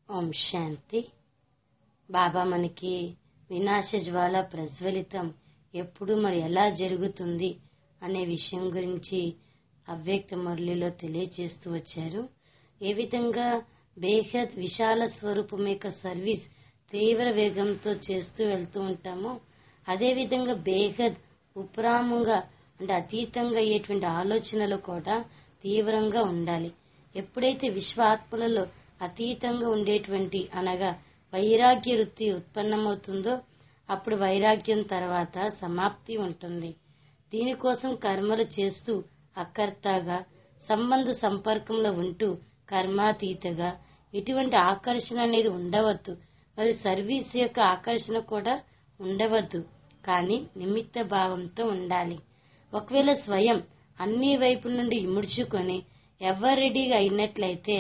ఓం శాంతి బాబా మనకి వినాశ జ్వాల ప్రజ్వలితం ఎప్పుడు మరి ఎలా జరుగుతుంది అనే విషయం గురించి అవ్యక్త మురళిలో తెలియచేస్తూ వచ్చారు ఏ విధంగా బేహద్ విశాల స్వరూపం యొక్క సర్వీస్ తీవ్ర వేగంతో చేస్తూ వెళ్తూ ఉంటామో అదే విధంగా బేహద్ ఉపరామంగా అంటే అతీతంగా అయ్యేటువంటి ఆలోచనలు కూడా తీవ్రంగా ఉండాలి ఎప్పుడైతే విశ్వాత్మలలో అతీతంగా ఉండేటువంటి అనగా వైరాగ్య వృత్తి ఉత్పన్నమవుతుందో అప్పుడు వైరాగ్యం తర్వాత సమాప్తి ఉంటుంది దీనికోసం కర్మలు చేస్తూ అకర్తగా సంబంధ సంపర్కంలో ఉంటూ కర్మాతీతగా ఎటువంటి ఆకర్షణ అనేది ఉండవద్దు మరి సర్వీస్ యొక్క ఆకర్షణ కూడా ఉండవద్దు కానీ నిమిత్త భావంతో ఉండాలి ఒకవేళ స్వయం అన్ని వైపుల నుండి ఇముడ్చుకొని ఎవరు రెడీగా అయినట్లయితే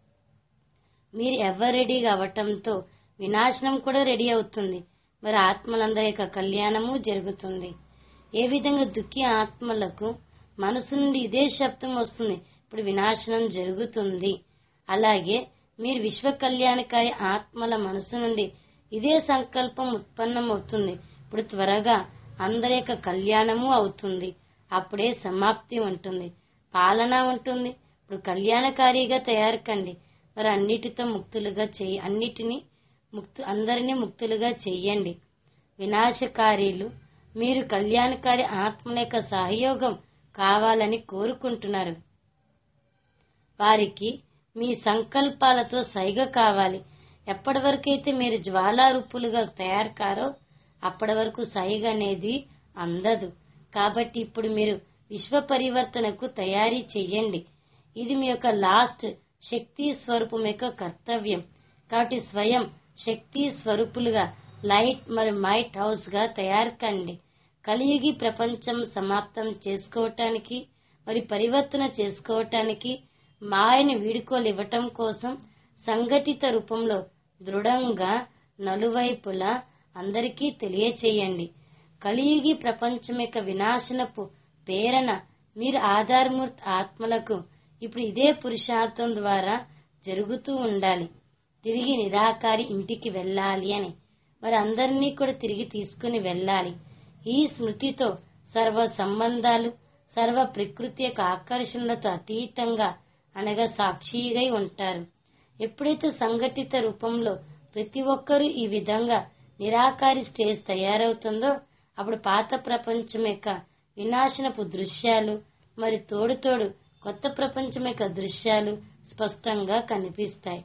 మీరు ఎవరు రెడీగా అవ్వటంతో వినాశనం కూడా రెడీ అవుతుంది మరి ఆత్మలందరి యొక్క కళ్యాణము జరుగుతుంది ఏ విధంగా దుఃఖి ఆత్మలకు మనసు నుండి ఇదే శబ్దం వస్తుంది ఇప్పుడు వినాశనం జరుగుతుంది అలాగే మీరు విశ్వ కళ్యాణకారి ఆత్మల మనసు నుండి ఇదే సంకల్పం ఉత్పన్నమవుతుంది ఇప్పుడు త్వరగా అందరి యొక్క కళ్యాణము అవుతుంది అప్పుడే సమాప్తి ఉంటుంది పాలన ఉంటుంది ఇప్పుడు కళ్యాణకారిగా తయారు కండి మరి అన్నిటితో ముక్తులుగా చేయి అన్నిటినీ ముక్తు అందరినీ ముక్తులుగా చెయ్యండి వినాశకారీలు మీరు కళ్యాణకారి ఆత్మల యొక్క సహయోగం కావాలని కోరుకుంటున్నారు వారికి మీ సంకల్పాలతో సైగ కావాలి ఎప్పటి వరకైతే మీరు జ్వాలారూపులుగా తయారు కారో అప్పటి వరకు సైగ అనేది అందదు కాబట్టి ఇప్పుడు మీరు విశ్వ పరివర్తనకు తయారీ చెయ్యండి ఇది మీ యొక్క లాస్ట్ శక్తి స్వరూపం యొక్క కర్తవ్యం కాబట్టి స్వయం శక్తి స్వరూపులుగా లైట్ మరి మైట్ హౌస్ గా తయారు కండి కలియుగి ప్రపంచం సమాప్తం చేసుకోవటానికి మరి పరివర్తన చేసుకోవటానికి మాయని వీడుకోలివ్వటం కోసం సంఘటిత రూపంలో దృఢంగా నలువైపులా అందరికీ తెలియచేయండి కలియుగి ప్రపంచం యొక్క వినాశనపు ప్రేరణ మీరు ఆధారమూర్తి ఆత్మలకు ఇప్పుడు ఇదే పురుషార్థం ద్వారా జరుగుతూ ఉండాలి తిరిగి నిరాకారి ఇంటికి వెళ్ళాలి అని మరి అందరినీ కూడా తిరిగి తీసుకుని వెళ్ళాలి ఈ స్మృతితో సర్వ సంబంధాలు సర్వ ప్రకృతి యొక్క ఆకర్షణలతో అతీతంగా అనగా సాక్షిగా ఉంటారు ఎప్పుడైతే సంఘటిత రూపంలో ప్రతి ఒక్కరూ ఈ విధంగా నిరాకారి స్టేజ్ తయారవుతుందో అప్పుడు పాత ప్రపంచం యొక్క వినాశనపు దృశ్యాలు మరి తోడు తోడు కొత్త ప్రపంచం యొక్క దృశ్యాలు స్పష్టంగా కనిపిస్తాయి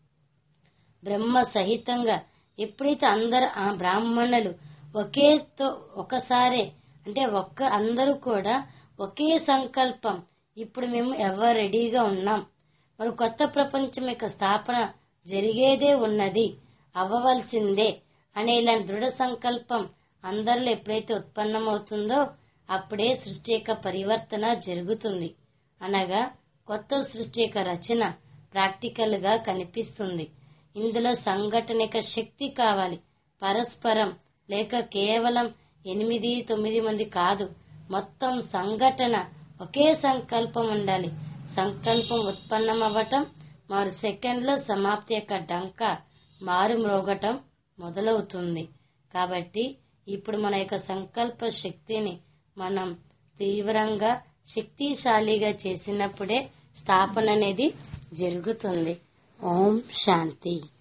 బ్రహ్మ సహితంగా ఎప్పుడైతే అందరు ఆ బ్రాహ్మణులు ఒకేతో ఒకసారే అంటే ఒక్క అందరూ కూడా ఒకే సంకల్పం ఇప్పుడు మేము ఎవరు రెడీగా ఉన్నాం మరి కొత్త ప్రపంచం యొక్క స్థాపన జరిగేదే ఉన్నది అవ్వవలసిందే అనే ఇలాంటి దృఢ సంకల్పం అందరిలో ఎప్పుడైతే ఉత్పన్నమవుతుందో అప్పుడే సృష్టి యొక్క పరివర్తన జరుగుతుంది అనగా కొత్త సృష్టి యొక్క రచన ప్రాక్టికల్ గా కనిపిస్తుంది ఇందులో సంఘటన యొక్క శక్తి కావాలి పరస్పరం లేక కేవలం ఎనిమిది తొమ్మిది మంది కాదు మొత్తం సంఘటన ఒకే సంకల్పం ఉండాలి సంకల్పం ఉత్పన్నం అవ్వటం మరు సెకండ్లో సమాప్తి యొక్క డంక మారు మ్రోగటం మొదలవుతుంది కాబట్టి ఇప్పుడు మన యొక్క సంకల్ప శక్తిని మనం తీవ్రంగా శక్తిశాలిగా చేసినప్పుడే స్థాపన అనేది జరుగుతుంది ఓం శాంతి